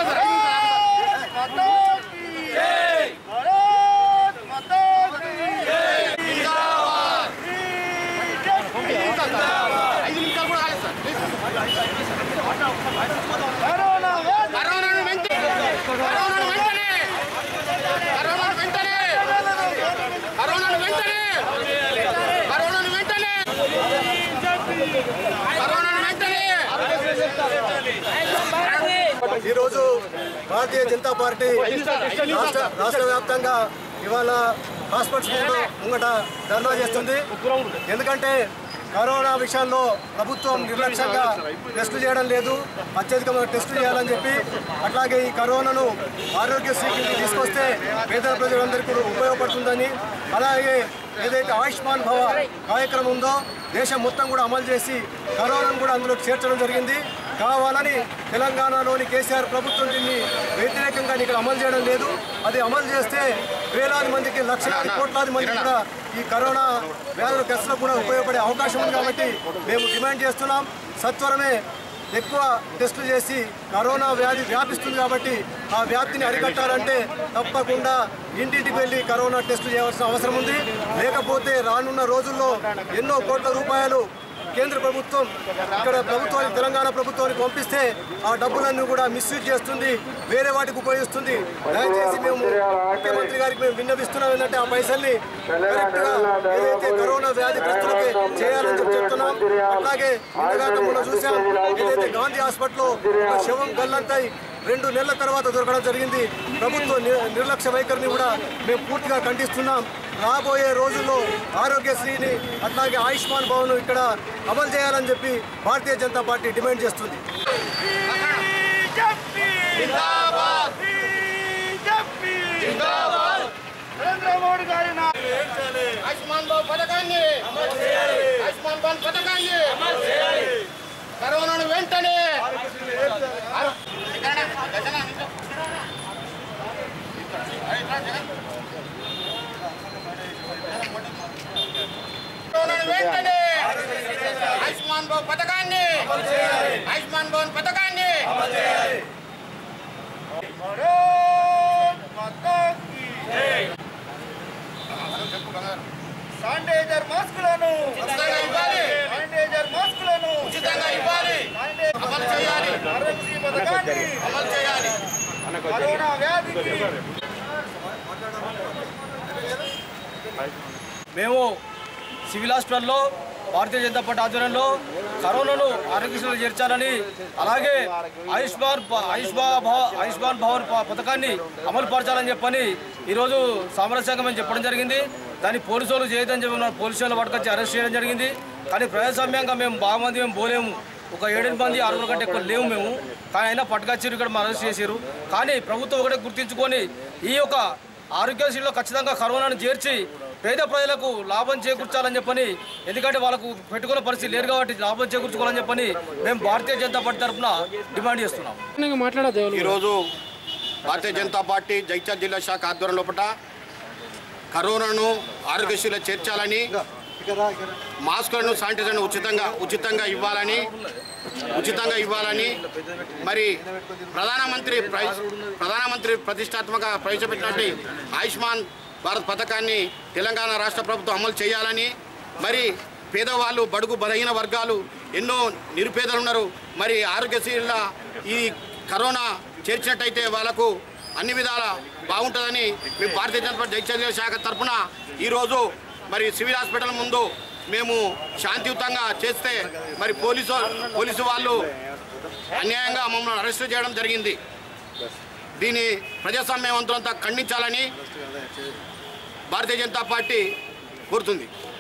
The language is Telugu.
కరోనాను వెంటనే కరోనాను వెంటనే కరోనాను వెంటనే కరోనాను వెంటనే కరోనాను వెంటనే కరోనాను వెంటనే ఈరోజు భారతీయ జనతా పార్టీ రాష్ట్ర రాష్ట్ర వ్యాప్తంగా ఇవాళ హాస్పిటల్స్ ముందు ముంగట ధర్నా చేస్తుంది ఎందుకంటే కరోనా విషయంలో ప్రభుత్వం నిర్లక్ష్యంగా టెస్టులు చేయడం లేదు అత్యధికమైన టెస్టులు చేయాలని చెప్పి అట్లాగే ఈ కరోనాను ఆరోగ్యశ్రీకి తీసుకొస్తే పేద ప్రజలందరికీ కూడా ఉపయోగపడుతుందని అలాగే ఏదైతే ఆయుష్మాన్ భవ కార్యక్రమం ఉందో దేశం మొత్తం కూడా అమలు చేసి కరోనాను కూడా అందులో చేర్చడం జరిగింది కావాలని తెలంగాణలోని కేసీఆర్ ప్రభుత్వం దీన్ని వ్యతిరేకంగా ఇక్కడ అమలు చేయడం లేదు అది అమలు చేస్తే వేలాది మందికి లక్షలాది కోట్లాది మంది కూడా ఈ కరోనా వ్యాధుల టెస్టులకు కూడా ఉపయోగపడే అవకాశం ఉంది కాబట్టి మేము డిమాండ్ చేస్తున్నాం సత్వరమే ఎక్కువ టెస్టులు చేసి కరోనా వ్యాధి వ్యాపిస్తుంది కాబట్టి ఆ వ్యాప్తిని అరికట్టాలంటే తప్పకుండా ఇంటింటికి వెళ్ళి కరోనా టెస్టులు చేయవలసిన అవసరం ఉంది లేకపోతే రానున్న రోజుల్లో ఎన్నో కోట్ల రూపాయలు కేంద్ర ప్రభుత్వం ఇక్కడ ప్రభుత్వానికి తెలంగాణ ప్రభుత్వానికి పంపిస్తే ఆ డబ్బులన్నీ కూడా మిస్యూజ్ చేస్తుంది వేరే వాటికి ఉపయోగిస్తుంది దయచేసి మేము ముఖ్యమంత్రి గారికి మేము విన్నవిస్తున్నాం ఏంటంటే ఆ పైసల్ని కరెక్ట్ గా ఏదైతే కరోనా వ్యాధిగ్రస్తులకి చేయాలని చెప్పి చెప్తున్నాం అట్లాగే ఇంతగాక మొన్న చూసాం ఏదైతే గాంధీ హాస్పిటల్లో ఒక శవం గల్లంతాయి రెండు నెలల తర్వాత దొరకడం జరిగింది ప్రభుత్వ ని- నిర్లక్ష్య వైఖరిని కూడా మేము పూర్తిగా ఖండిస్తున్నాం రాబోయే రోజుల్లో ఆరోగ్యశ్రీని అట్లాగే ఆయుష్మాన్ భవన్ ఇక్కడ అమలు చేయాలని చెప్పి భారతీయ జనతా పార్టీ డిమాండ్ చేస్తుంది ఆయుష్మాన్ బాబు పథకాన్ని ఆయుష్మాన్ బాబు పథకాన్ని కరోనాను వెంటనే కరోనాను వెంటనే ఆయుష్మాన్ బాబు పథకాన్ని ఆయుష్మాన్ భవన్ పథకాన్ని శానిటైజర్ మాస్కులను ఉచితంగా ఇవ్వాలి శానిటైజర్ మాస్కులను ఉచితంగా ఇవ్వాలి అమలు చేయాలి ఆరోగ్యశ్రీ పథకాన్ని అమలు చేయాలి కరోనా వ్యాధికి మేము సివిల్ హాస్పిటల్లో భారతీయ జనతా పార్టీ ఆధ్వర్యంలో కరోనాను ఆరోగ్యశ్రీలో చేర్చాలని అలాగే ఆయుష్మాన్ భ- ఆయుష్మాన్ భవ ఆయుష్మాన్ భవన్ ప- పథకాన్ని అమలు పరచాలని చెప్పని ఈరోజు సామరస్యంగా మేము చెప్పడం జరిగింది దాన్ని పోలీసు వాళ్ళు చేయదని చెప్పి మన పోలీసు వాళ్ళు పట్టుకొచ్చి అరెస్ట్ చేయడం జరిగింది కానీ ప్రజాస్వామ్యంగా మేము బాగా మంది మేము పోలేము ఒక ఏడెనిమిది మంది ఆరుగురు కంటే ఎక్కువ లేవు మేము కానీ అయినా పట్టుకొచ్చారు ఇక్కడ మనం అరెస్ట్ చేశారు కానీ ప్రభుత్వం ఒకటే గుర్తించుకొని ఈ యొక్క ఆరోగ్యశ్రీలో ఖచ్చితంగా కరోనాను చేర్చి పేద ప్రజలకు లాభం చేకూర్చాలని చెప్పని ఎందుకంటే వాళ్ళకు పెట్టుకున్న పరిస్థితి లేరు కాబట్టి లాభం చేకూర్చుకోవాలని చెప్పని మేము భారతీయ జనతా పార్టీ తరఫున డిమాండ్ చేస్తున్నాం ఈరోజు భారతీయ జనతా పార్టీ జైత్యాల జిల్లా శాఖ ఆధ్వర్యం లోపల కరోనాను ఆరోగ్యశ్రీలో చేర్చాలని మాస్కులను శానిటైజర్ను ఉచితంగా ఉచితంగా ఇవ్వాలని ఉచితంగా ఇవ్వాలని మరి ప్రధానమంత్రి ప్రై- ప్రధానమంత్రి ప్రతిష్టాత్మక ప్రవేశపెట్టినట్టు ఆయుష్మాన్ భారత్ పథకాన్ని తెలంగాణ రాష్ట్ర ప్రభుత్వం అమలు చేయాలని మరి పేదవాళ్ళు బడుగు బలహీన వర్గాలు ఎన్నో నిరుపేదలు ఉన్నారు మరి ఆరోగ్యశ్రీల ఈ కరోనా చేర్చినట్టయితే వాళ్ళకు అన్ని విధాల బాగుంటుందని మేము భారతీయ జనతా పార్టీ జైత్యాల శాఖ తరఫున ఈరోజు మరి సివిల్ హాస్పిటల్ ముందు మేము శాంతియుతంగా చేస్తే మరి పోలీసు పోలీసు వాళ్ళు అన్యాయంగా మమ్మల్ని అరెస్ట్ చేయడం జరిగింది దీన్ని ప్రజాస్వామ్యవంతులంతా ఖండించాలని భారతీయ జనతా పార్టీ కోరుతుంది